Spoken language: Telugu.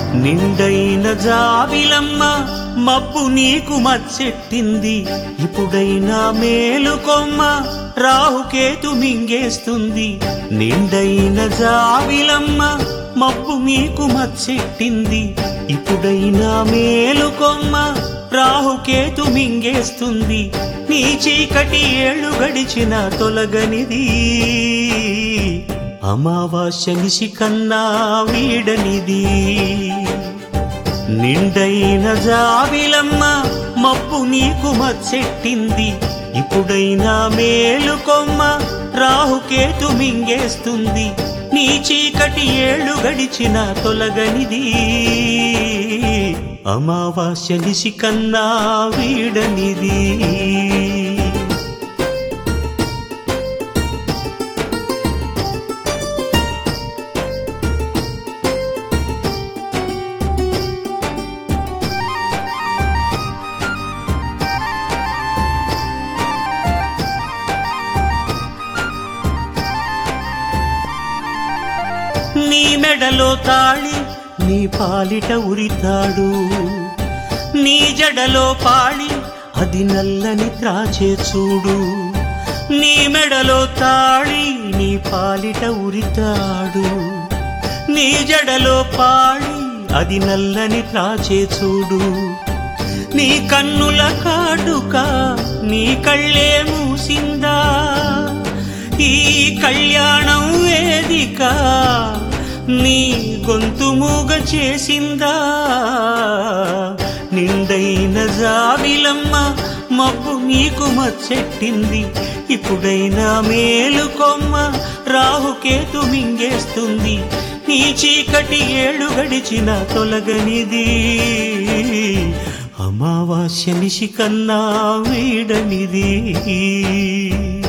నిండైన జాబిలమ్మ మబ్బు నీకు మచ్చెట్టింది ఇప్పుడైనా మేలుకొమ్మ రాహుకేతు మింగేస్తుంది నిండైన జాబిలమ్మ మబ్బు మీకు మచ్చెట్టింది ఇప్పుడైనా మేలుకొమ్మ రాహుకేతు మింగేస్తుంది నీ చీకటి ఏళ్ళు గడిచిన తొలగనిది అమావాస్య నిశి కన్నా వీడనిది నిండైన జాబిలమ్మ మబ్బు నీకు మచ్చెట్టింది ఇప్పుడైనా మేలుకొమ్మ రాహుకేతు మింగేస్తుంది నీ చీకటి ఏళ్ళు గడిచిన తొలగనిది అమావాస్య నిశి కన్నా వీడనిది నీ మెడలో తాళి నీ పాలిట ఉరితాడు నీ జడలో పాళి అది నల్లని త్రాచే చూడు నీ మెడలో తాళి నీ పాలిట ఉరితాడు నీ జడలో పాళి అది నల్లని త్రాచే చూడు నీ కన్నుల కాటుక నీ కళ్ళే మూసిందా ఈ కళ్యాణం వేదిక నీ గొంతు మూగ చేసిందా నిండైన జాబిలమ్మ మబ్బు నీకు మచ్చెట్టింది ఇప్పుడైనా మేలుకొమ్మ రాహుకేతు మింగేస్తుంది నీ చీకటి ఏడు గడిచిన తొలగనిది అమావాస్య నిశి కన్నా వీడనిది